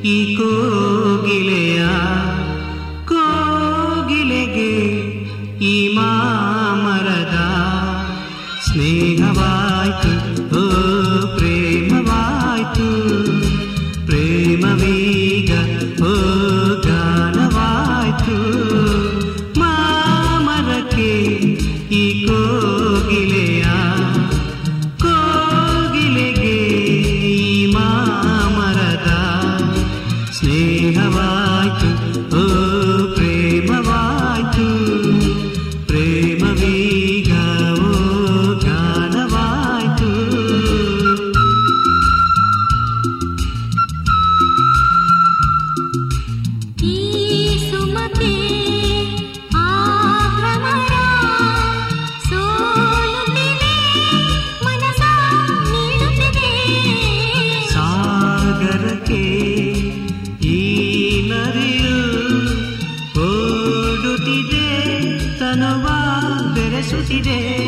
ಈ ಕೋಗಿಲೆಯ ಕೋಗಿಲೆಗೆ ಈ ಮಾಮರದ ಸ್ನೇಹವಾಯ್ತು ಓ ಪ್ರೇಮವಾಯ್ತು ಪ್ರೇಮವೀಗ ಓ ಗಾನವಾಯ್ತು ಮಾಮರಕ್ಕೆ ಈ ಕೋಗಿಲೆಯ ಕೋಗಿಲೆಗೆ ಈ ಮಾಮರದ ಸ್ನೇಹವಾಯ್ತು ಓ ಪ್ರೇಮವಾಯ್ತು ಪ್ರೇಮವೀಗ ಓ ಗಾನವಾಯ್ತು ಈ ಸುಮತಿ ಆಕ್ರಮಣ ಸೋಲುತ್ತಿದೆ ಮನಸ ನೀಡುತ್ತಿದೆ ಸಾಗರಕ್ಕೆ ಈ ನದಿಯು ಓಡುತ್ತಿದೆ ತನುವ ಬೆರೆಸುತ್ತಿದೆ